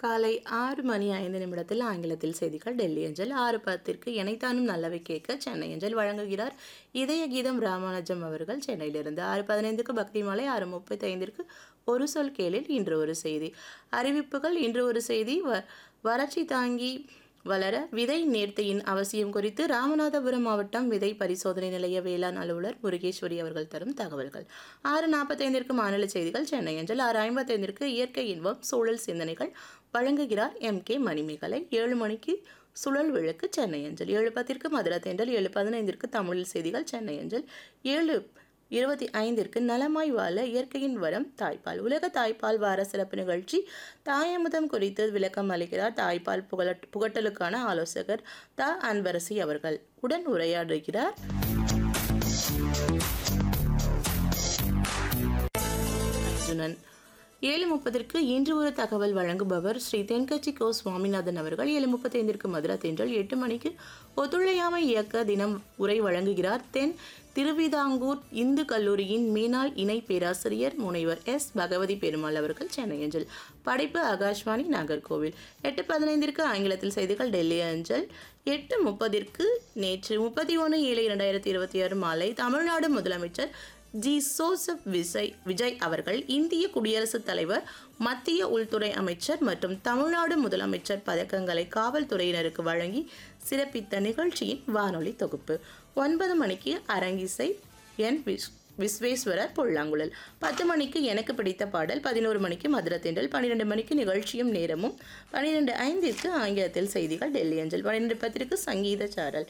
காலை ஆறு மணி ஐந்து நிமிடத்தில் ஆங்கிலத்தில் செய்திகள் டெல்லி அஞ்சல் ஆறு பத்திற்கு இணைத்தானும் நல்லவை கேட்க சென்னை அஞ்சல் வழங்குகிறார் இதய கீதம் ராமானுஜம் அவர்கள் சென்னையிலிருந்து ஆறு பதினைந்துக்கு பக்தி மாலை ஆறு முப்பத்தி ஐந்திற்கு ஒரு சொல் கேளில் இன்று ஒரு செய்தி அறிவிப்புகள் இன்று ஒரு செய்தி வ வறட்சி தாங்கி வளர விதை நேர்த்தியின் அவசியம் குறித்து ராமநாதபுரம் மாவட்டம் விதை பரிசோதனை நிலைய வேளாண் அலுவலர் முருகேஸ்வரி அவர்கள் தரும் தகவல்கள் ஆறு நாற்பத்தைந்திற்கு மாநில செய்திகள் சென்னை அஞ்சல் ஆறு ஐம்பத்தைந்திற்கு இயற்கை இன்பம் சூழல் சிந்தனைகள் வழங்குகிறார் எம் கே மணிமேகலை ஏழு மணிக்கு சுழல் விளக்கு சென்னை அஞ்சல் ஏழு பத்திற்கு மதுரை தென்றல் ஏழு பதினைந்திற்கு தமிழில் செய்திகள் சென்னை அஞ்சல் ஏழு இருபத்தி ஐந்திற்கு நலமாய் வாழ இயற்கையின் வரம் தாய்ப்பால் உலக தாய்ப்பால் வார சிறப்பு நிகழ்ச்சி தாயமுதம் குறித்து விளக்கம் அளிக்கிறார் தாய்ப்பால் புகழ புகட்டலுக்கான ஆலோசகர் த அன்பரசி அவர்கள் உடன் உரையாடுகிறார் அர்ஜுனன் ஏழு முப்பதற்கு இன்று ஒரு தகவல் வழங்குபவர் ஸ்ரீ தென்கட்சி கோ சுவாமிநாதன் அவர்கள் ஏழு முப்பத்தைந்திற்கு மதுரா தென்றல் எட்டு மணிக்கு ஒத்துழையாமை இயக்க தினம் உரை வழங்குகிறார் தென் திருவிதாங்கூர் இந்து கல்லூரியின் மேனாள் இணை பேராசிரியர் முனைவர் எஸ் பகவதி பெருமாள் அவர்கள் சென்னை அஞ்சல் படைப்பு ஆகாஷ்வாணி நாகர்கோவில் எட்டு பதினைந்திற்கு ஆங்கிலத்தில் செய்திகள் டெல்லி அஞ்சல் எட்டு முப்பதிற்கு நேற்று முப்பத்தி ஒன்று ஏழு இரண்டாயிரத்தி இருபத்தி ஆறு மாலை தமிழ்நாடு முதலமைச்சர் ஜி சோசப் விஜய் விஜய் அவர்கள் இந்திய குடியரசுத் தலைவர் மத்திய உள்துறை அமைச்சர் மற்றும் தமிழ்நாடு முதலமைச்சர் பதக்கங்களை காவல்துறையினருக்கு வழங்கி சிறப்பித்த நிகழ்ச்சியின் வானொலி தொகுப்பு ஒன்பது மணிக்கு அரங்கிசை என் விஷ் விஸ்வேஸ்வரர் புல்லாங்குழல் பத்து மணிக்கு எனக்கு பிடித்த பாடல் பதினோரு மணிக்கு மதுரை தென்றல் பன்னிரெண்டு மணிக்கு நிகழ்ச்சியும் நேரமும் பன்னிரெண்டு ஐந்திற்கு ஆங்கிலத்தில் செய்திகள் டெல்லி அஞ்சல் பன்னிரெண்டு பத்திற்கு சங்கீத சாரல்